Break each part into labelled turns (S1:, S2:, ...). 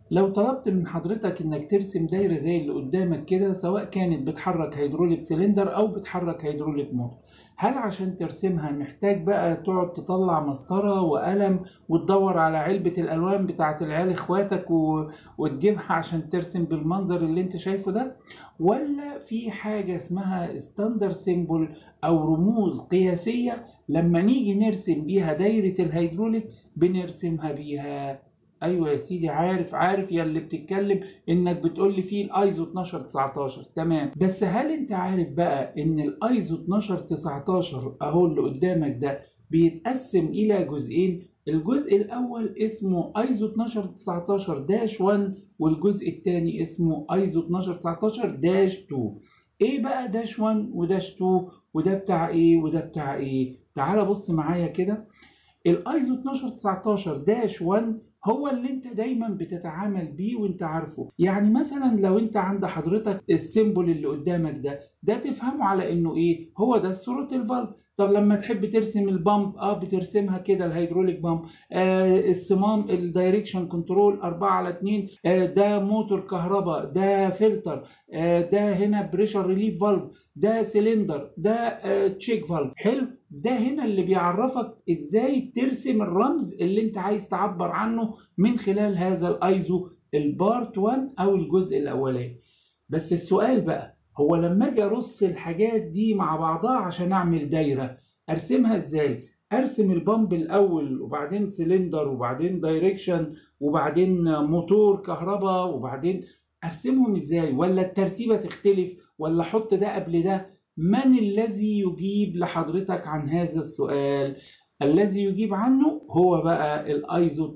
S1: لو طلبت من حضرتك انك ترسم دايرة زي اللي قدامك كده سواء كانت بتحرك هيدروليك سلندر او بتحرك هيدروليك موتور هل عشان ترسمها محتاج بقى تقعد تطلع مسطرة وقلم وتدور على علبة الالوان بتاعت العيال اخواتك و... وتجيبها عشان ترسم بالمنظر اللي انت شايفه ده ولا في حاجة اسمها ستاندر سيمبل او رموز قياسية لما نيجي نرسم بيها دايرة الهيدروليك بنرسمها بيها ايوه يا سيدي عارف عارف يا اللي بتتكلم انك بتقول لي فيه الايزو 12 19 تمام بس هل انت عارف بقى ان الايزو 12 19 اهو اللي قدامك ده بيتقسم الى جزئين الجزء الاول اسمه ايزو 12 19 داش 1 والجزء الثاني اسمه ايزو 12 19 داش 2 ايه بقى داش 1 وداش 2 وده بتاع ايه وده بتاع ايه تعال بص معايا كده الايزو 12 19 داش 1 هو اللي انت دايما بتتعامل بيه وانت عارفه يعني مثلا لو انت عند حضرتك السيمبل اللي قدامك ده ده تفهمه على انه ايه هو ده صورة الفالف طب لما تحب ترسم البامب اه بترسمها كده الهيدروليك بامب آه الصمام الدايركشن كنترول 4 على 2 آه ده موتور كهرباء ده فلتر آه ده هنا بريشر ريليف فالف ده سيلندر ده آه تشيك فالف حلو ده هنا اللي بيعرفك ازاي ترسم الرمز اللي انت عايز تعبر عنه من خلال هذا الايزو البارت 1 او الجزء الاولاني بس السؤال بقى هو لما اجي ارص الحاجات دي مع بعضها عشان اعمل دايره ارسمها ازاي ارسم البامب الاول وبعدين سيلندر وبعدين دايركشن وبعدين موتور كهرباء وبعدين ارسمهم ازاي ولا الترتيبه تختلف ولا احط ده قبل ده من الذي يجيب لحضرتك عن هذا السؤال الذي يجيب عنه هو بقى الايزو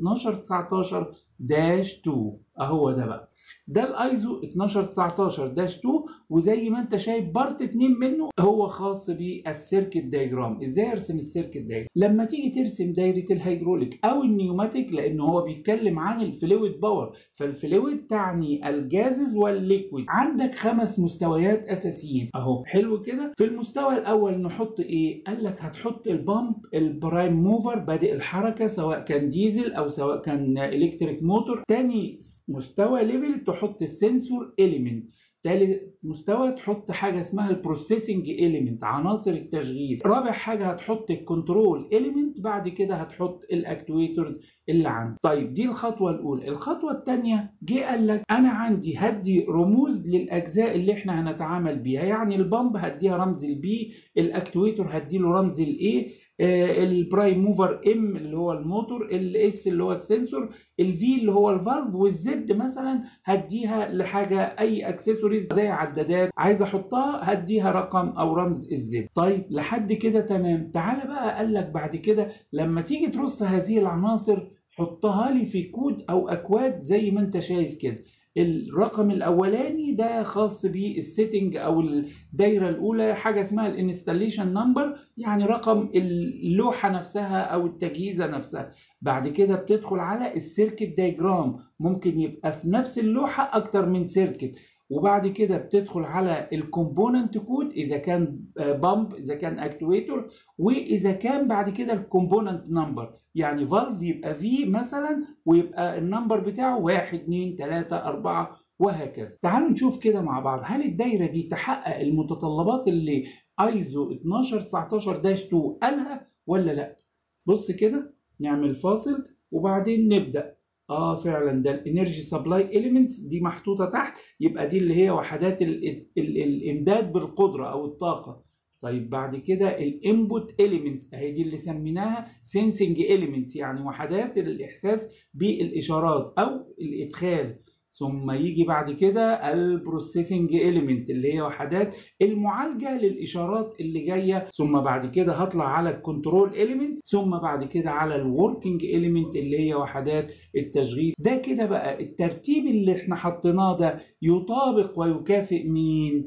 S1: 1219 داش 2 اهو ده بقى ده الايزو 1219 داش 2 وزي ما انت شايف بارت 2 منه هو خاص بالسيركت دايجرام ازاي ارسم السيركت دايجرام لما تيجي ترسم دايره الهيدروليك او النيوماتيك لان هو بيتكلم عن الفلويد باور فالفلويد تعني الجازز والليكويد عندك خمس مستويات اساسيين اهو حلو كده في المستوى الاول نحط ايه قال لك هتحط البامب البرايم موفر بادئ الحركه سواء كان ديزل او سواء كان الكتريك موتور تاني مستوى ليفل تحط السنسور اليمنت تالت مستوى تحط حاجة اسمها البروسيسنج اليمنت عناصر التشغيل رابع حاجة هتحط الكنترول اليمنت بعد كده هتحط الاكتويترز اللي عندك طيب دي الخطوة الأولى الخطوة الثانية جه قال لك أنا عندي هدي رموز للأجزاء اللي احنا هنتعامل بيها يعني البامب هديها رمز البي الاكتويتر هديله رمز الايه آه البرايم موفر ام اللي هو الموتور الاس اللي هو السنسور الفي اللي هو الفالف والزد مثلا هديها لحاجه اي اكسسوارز زي عدادات عايز احطها هديها رقم او رمز الزد طيب لحد كده تمام تعالى بقى قال لك بعد كده لما تيجي ترص هذه العناصر حطها لي في كود او اكواد زي ما انت شايف كده الرقم الاولاني ده خاص بالسيتنج او الدايره الاولى حاجه اسمها الانستاليشن نمبر يعني رقم اللوحه نفسها او التجهيزه نفسها بعد كده بتدخل على السيركت دايجرام ممكن يبقى في نفس اللوحه اكتر من سيركت وبعد كده بتدخل على الكومبوننت كود اذا كان بامب اذا كان اكتويتور واذا كان بعد كده الكومبوننت نمبر يعني فالف يبقى في مثلا ويبقى النمبر بتاعه 1 2 3 4 وهكذا تعالوا نشوف كده مع بعض هل الدايره دي تحقق المتطلبات اللي ايزو 12 19 داش 2 قالها ولا لا بص كده نعمل فاصل وبعدين نبدا اه فعلا ده الانرجي سبلاي اليمنتس دي محطوطه تحت يبقى دي اللي هي وحدات ال ال الامداد بالقدره او الطاقه طيب بعد كده الانبوت اليمنتس اهي دي اللي سميناها سينسنج اليمنتس يعني وحدات الاحساس بالاشارات او الادخال ثم يجي بعد كده البروسيسنج اليمنت اللي هي وحدات المعالجه للاشارات اللي جايه ثم بعد كده هطلع على الكنترول اليمنت ثم بعد كده على الوركينج اليمنت اللي هي وحدات التشغيل ده كده بقى الترتيب اللي احنا حطيناه ده يطابق ويكافئ مين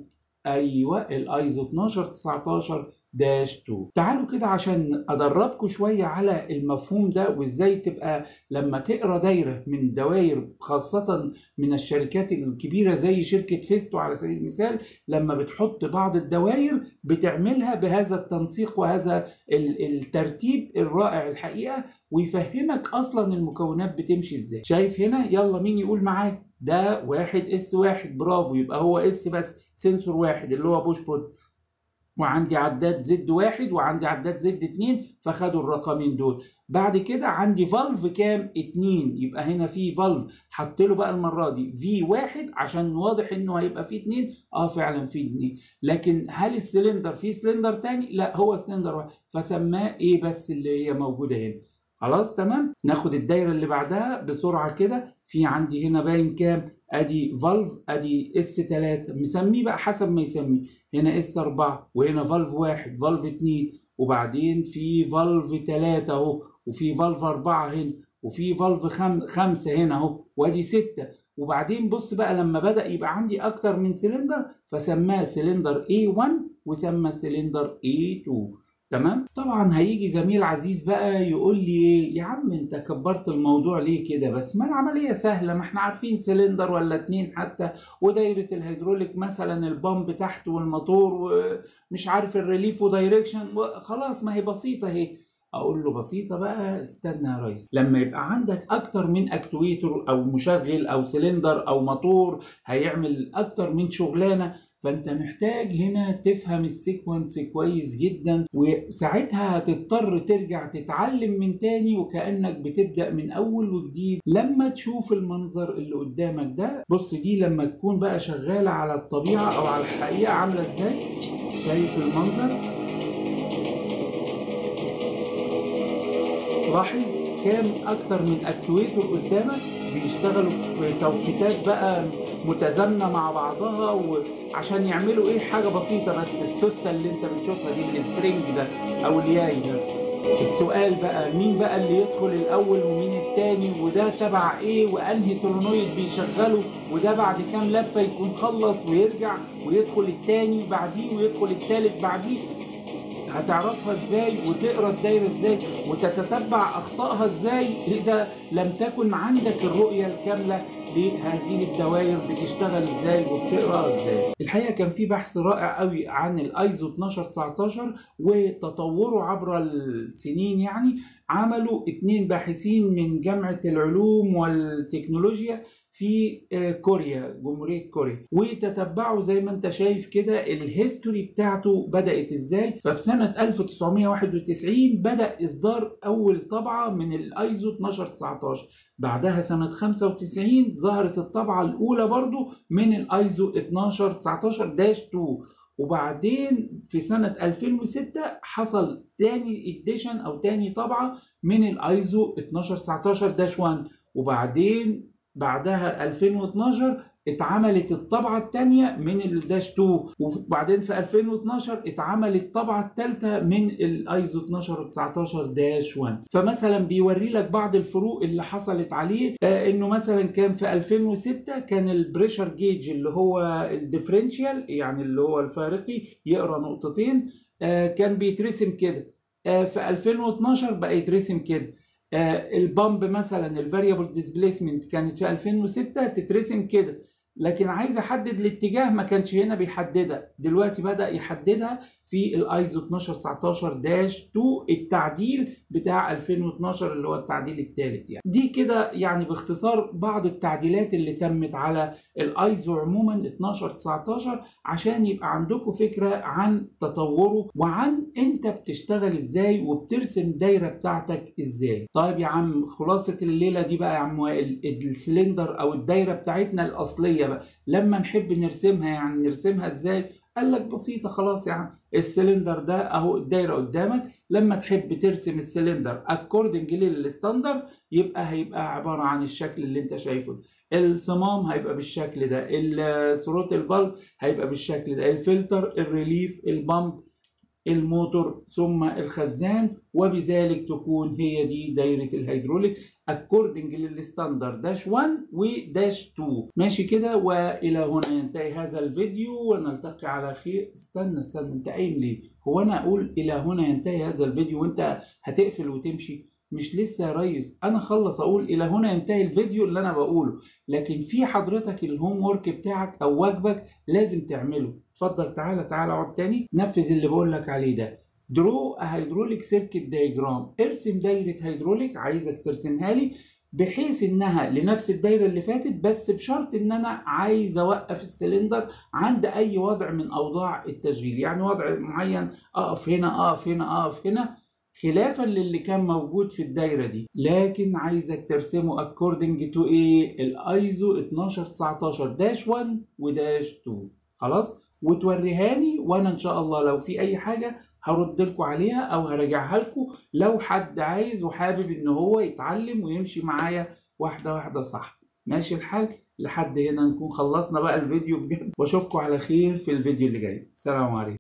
S1: ايوه الايزو 12 19 داش 2 تعالوا كده عشان ادربكم شويه على المفهوم ده وازاي تبقى لما تقرا دايره من دوائر خاصه من الشركات الكبيره زي شركه فيستو على سبيل المثال لما بتحط بعض الدوائر بتعملها بهذا التنسيق وهذا الترتيب الرائع الحقيقه ويفهمك اصلا المكونات بتمشي ازاي شايف هنا يلا مين يقول معاك ده واحد اس واحد برافو يبقى هو اس بس سنسور واحد اللي هو بوش بوت وعندي عداد زد واحد وعندي عداد زد اتنين فخدوا الرقمين دول بعد كده عندي فالف كام اتنين يبقى هنا في فالف حط له بقى المره دي في واحد عشان واضح انه هيبقى فيه اتنين اه فعلا فيه اتنين لكن هل السلندر فيه سلندر تاني لا هو سلندر واحد فسماه ايه بس اللي هي موجوده هنا خلاص تمام ناخد الدايره اللي بعدها بسرعه كده في عندي هنا باين كام ادي فالف ادي اس 3 مسميه بقى حسب ما يسميه هنا اس 4 وهنا فالف 1 فالف 2 وبعدين في فالف 3 اهو وفي فالف 4 هنا وفي فالف 5 هنا اهو وادي 6 وبعدين بص بقى لما بدا يبقى عندي اكتر من سلندر فسماه سلندر A1 وسمى سلندر A2 تمام طبعا هيجي زميل عزيز بقى يقول لي يا عم انت كبرت الموضوع ليه كده بس ما العمليه سهله ما احنا عارفين سلندر ولا اتنين حتى ودايره الهيدروليك مثلا البامب تحت والموتور ومش عارف الريليف ودايركشن خلاص ما هي بسيطه اهي اقول له بسيطه بقى استنى يا ريس لما يبقى عندك اكتر من اكتويتر او مشغل او سلندر او موتور هيعمل اكتر من شغلانه فانت محتاج هنا تفهم السيكونس كويس جدا وساعتها هتضطر ترجع تتعلم من تاني وكانك بتبدا من اول وجديد لما تشوف المنظر اللي قدامك ده بص دي لما تكون بقى شغاله على الطبيعه او على الحقيقه عامله ازاي شايف المنظر لاحظ كام اكتر من اكتويتر قدامك بيشتغلوا في توقيتات بقى متزامنه مع بعضها وعشان يعملوا ايه حاجه بسيطه بس السوسته اللي انت بتشوفها دي السبرينج ده او الياي ده السؤال بقى مين بقى اللي يدخل الاول ومين التاني وده تبع ايه وانهي سولونويد بيشغله وده بعد كام لفه يكون خلص ويرجع ويدخل التاني بعديه ويدخل التالت بعديه هتعرفها ازاي وتقرا الدايره ازاي وتتتبع اخطائها ازاي اذا لم تكن عندك الرؤيه الكامله لهذه الدوائر بتشتغل ازاي وبتقرا ازاي الحقيقه كان في بحث رائع قوي عن الايزو 1219 وتطوره عبر السنين يعني عملوا اتنين باحثين من جامعه العلوم والتكنولوجيا في كوريا جمهورية كوريا وتتبعوا زي ما انت شايف كده الهيستوري بتاعته بدأت ازاي ففي سنة 1991 بدأ إصدار أول طبعة من الأيزو 1219 بعدها سنة 95 ظهرت الطبعة الأولى برضو من الأيزو 1219 داش 2 وبعدين في سنة 2006 حصل تاني اديشن أو تاني طبعة من الأيزو 1219 داش 1 وبعدين بعدها 2012 اتعملت الطبعة الثانية من الداش 2 وبعدين في 2012 اتعملت الطبعة الثالثة من الايزو 1219 داش 1 فمثلا بيوري لك بعض الفروق اللي حصلت عليه آه انه مثلا كان في 2006 كان البريشر جيج اللي هو الديفرنشال يعني اللي هو الفارقي يقرا نقطتين آه كان بيترسم كده آه في 2012 بقى يترسم كده آه البامب مثلا الفاريبل ديسبيسمنت كانت في 2006 تترسم كده لكن عايز احدد الاتجاه ما كانش هنا بيحددها دلوقتي بدا يحددها في الايزو 1219 داش 2 التعديل بتاع 2012 اللي هو التعديل الثالث يعني دي كده يعني باختصار بعض التعديلات اللي تمت على الايزو عموما 1219 عشان يبقى عندكم فكره عن تطوره وعن انت بتشتغل ازاي وبترسم دايره بتاعتك ازاي طيب يا عم خلاصه الليله دي بقى يا عم وائل السلندر او الدايره بتاعتنا الاصليه بقى لما نحب نرسمها يعني نرسمها ازاي قال لك بسيطه خلاص يا عم السلندر ده اهو الدايره قدامك لما تحب ترسم السلندر اكوردنج للستاندر يبقى هيبقى عباره عن الشكل اللي انت شايفه الصمام هيبقى بالشكل ده الثروت الفالف هيبقى بالشكل ده الفلتر الريليف البامب الموتور ثم الخزان وبذلك تكون هي دي دايرة الهيدروليك اكوردنج للستاندر داش 1 وداش 2 ماشي كده والى هنا ينتهي هذا الفيديو ونلتقي على خير استنى استنى انت قايم ليه هو انا اقول الى هنا ينتهي هذا الفيديو وانت هتقفل وتمشي مش لسه يا ريس انا خلص اقول الى هنا ينتهي الفيديو اللي انا بقوله لكن في حضرتك الهوم ورك بتاعك او واجبك لازم تعمله اتفضل تعالى تعالى اقعد تاني نفذ اللي بقول لك عليه ده درو هيدروليك سيركت دايجرام ارسم دايره هيدروليك عايزك ترسمها لي بحيث انها لنفس الدايره اللي فاتت بس بشرط ان انا عايز اوقف السلندر عند اي وضع من اوضاع التشغيل يعني وضع معين اقف هنا اقف هنا اقف هنا خلافا للي كان موجود في الدايره دي لكن عايزك ترسمه اكوردنج تو ايه الايزو 1219 داش 1 وداش 2 خلاص وتوريهاني وانا ان شاء الله لو في اي حاجه هرد لكم عليها او هراجعها لكم لو حد عايز وحابب ان هو يتعلم ويمشي معايا واحده واحده صح ماشي الحال لحد هنا نكون خلصنا بقى الفيديو بجد واشوفكم على خير في الفيديو اللي جاي سلام عليكم